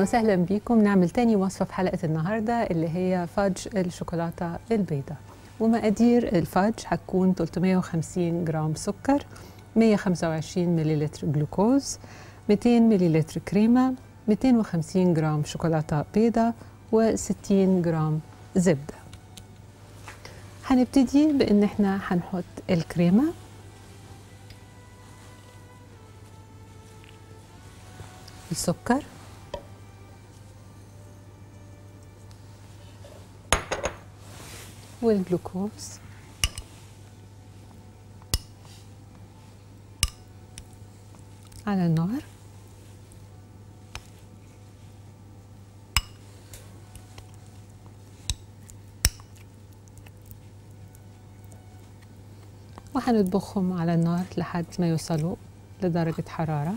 وسهلا بيكم نعمل تاني وصفة في حلقة النهاردة اللي هي فادج الشوكولاتة البيضاء ومقادير الفادج هتكون 350 جرام سكر 125 مليلتر جلوكوز 200 مليلتر كريمة 250 جرام شوكولاتة بيضاء و60 جرام زبدة هنبتدي بان احنا هنحط الكريمة السكر والجلوكوز على النار وهنطبخهم على النار لحد ما يوصلوا لدرجة حرارة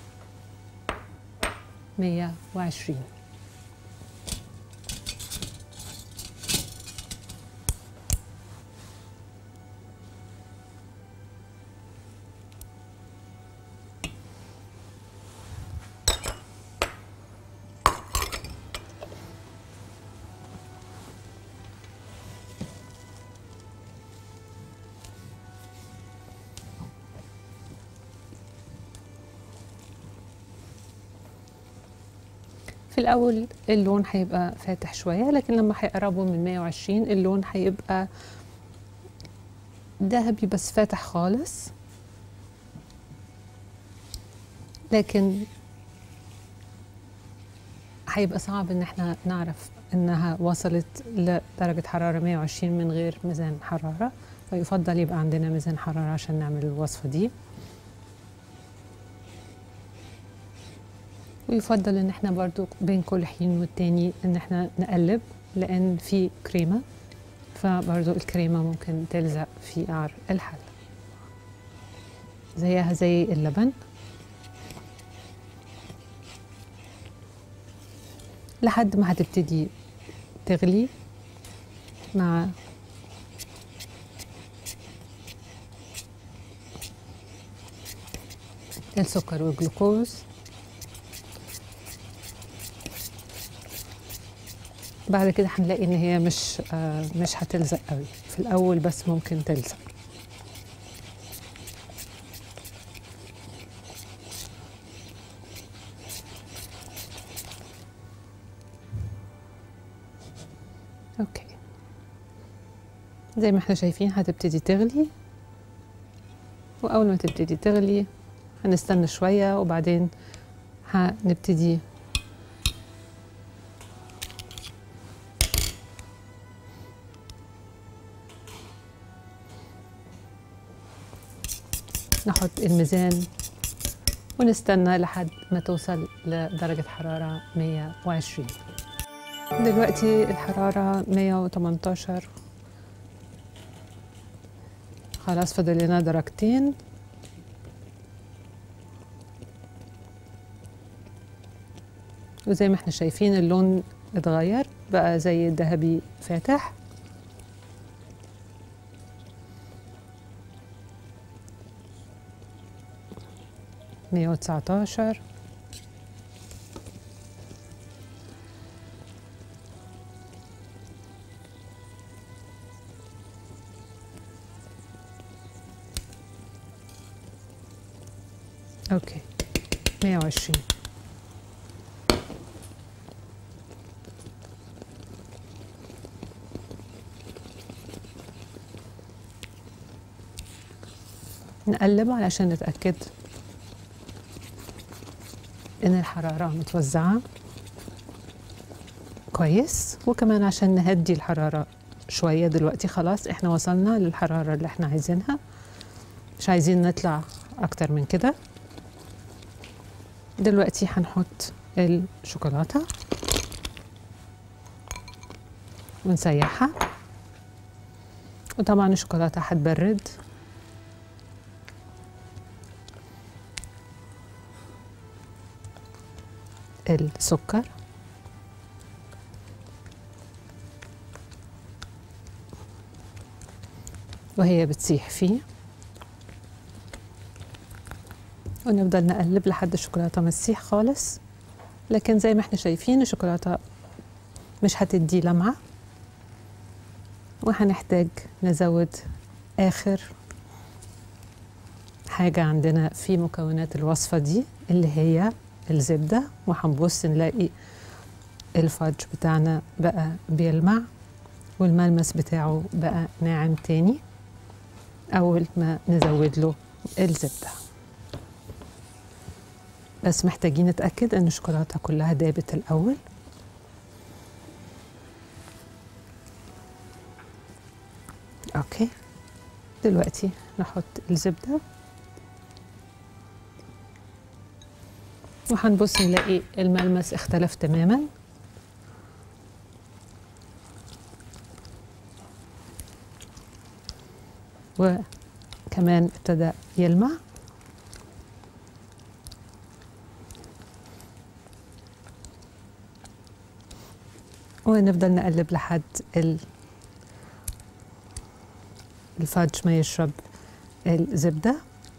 120 في الأول اللون هيبقى فاتح شوية لكن لما هيقربوا من 120 اللون هيبقى ذهبي بس فاتح خالص لكن هيبقى صعب ان احنا نعرف انها وصلت لدرجة حرارة 120 من غير ميزان حرارة فيفضل يبقى عندنا ميزان حرارة عشان نعمل الوصفة دي ويفضل ان احنا برضو بين كل حين والتاني ان احنا نقلب لان في كريمة فبرضو الكريمة ممكن تلزق في قعر الحل زيها زي اللبن لحد ما هتبتدي تغلي مع السكر والجلوكوز بعد كده هنلاقي ان هي مش آه مش هتلزق قوي في الاول بس ممكن تلزق اوكي زي ما احنا شايفين هتبتدي تغلي واول ما تبتدي تغلي هنستنى شويه وبعدين هنبتدي نحط الميزان ونستنى لحد ما توصل لدرجة حرارة 120 دلوقتي الحرارة 118 خلاص فاضل لنا درجتين وزي ما احنا شايفين اللون اتغير بقى زي الذهبي فاتح مية وتسعتاشر اوكي مية وعشرين نقلب علشان نتأكد ان الحراره متوزعه كويس وكمان عشان نهدي الحراره شويه دلوقتي خلاص احنا وصلنا للحراره اللي احنا عايزينها مش عايزين نطلع اكتر من كده دلوقتي هنحط الشوكولاته ونسيحها وطبعا الشوكولاته هتبرد السكر وهي بتسيح فيه ونفضل نقلب لحد الشوكولاتة ما تسيح خالص لكن زي ما احنا شايفين الشوكولاتة مش هتدي لمعة وهنحتاج نزود آخر حاجة عندنا في مكونات الوصفة دي اللي هي الزبدة وهنبص نلاقي الفudge بتاعنا بقى بيلمع والملمس بتاعه بقى ناعم تاني أول ما نزود له الزبدة بس محتاجين نتأكد إن الشوكولاتة كلها دابت الأول أوكي دلوقتي نحط الزبدة وهنبص نلاقي الملمس اختلف تماما وكمان ابتدى يلمع ونفضل نقلب لحد ال الفادج ما يشرب الزبدة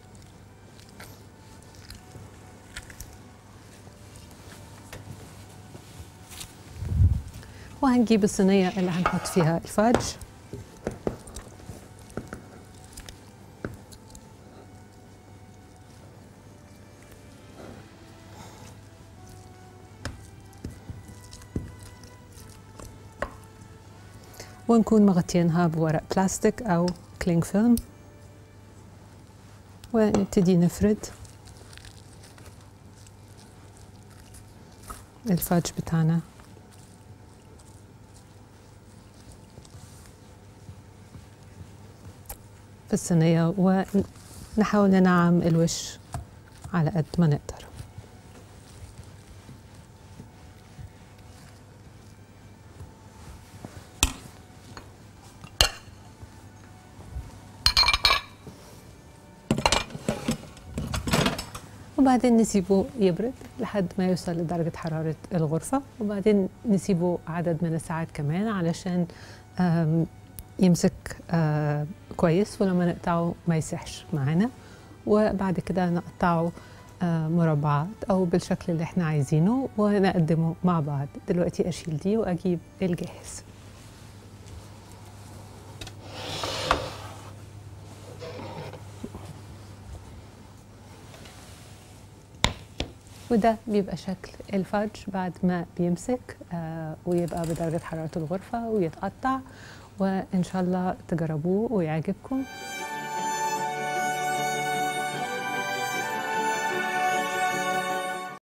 وهنجيب الصينية اللي هنحط فيها الفادج ونكون مغطينها بورق بلاستيك أو كلينج فيلم ونبتدي نفرد الفاج بتاعنا في الصينية ونحاول ننعم الوش على قد ما نقدر وبعدين نسيبه يبرد لحد ما يوصل لدرجة حرارة الغرفة وبعدين نسيبه عدد من الساعات كمان علشان آم، يمسك آه، كويس ولما نقطعه ما يسحش معانا وبعد كده نقطعه آه، مربعات أو بالشكل اللي احنا عايزينه ونقدمه مع بعض دلوقتي أشيل دي وأجيب الجاهز وده بيبقى شكل الفudge بعد ما بيمسك آه ويبقى بدرجة حرارة الغرفة ويتقطع وإن شاء الله تجربوه ويعجبكم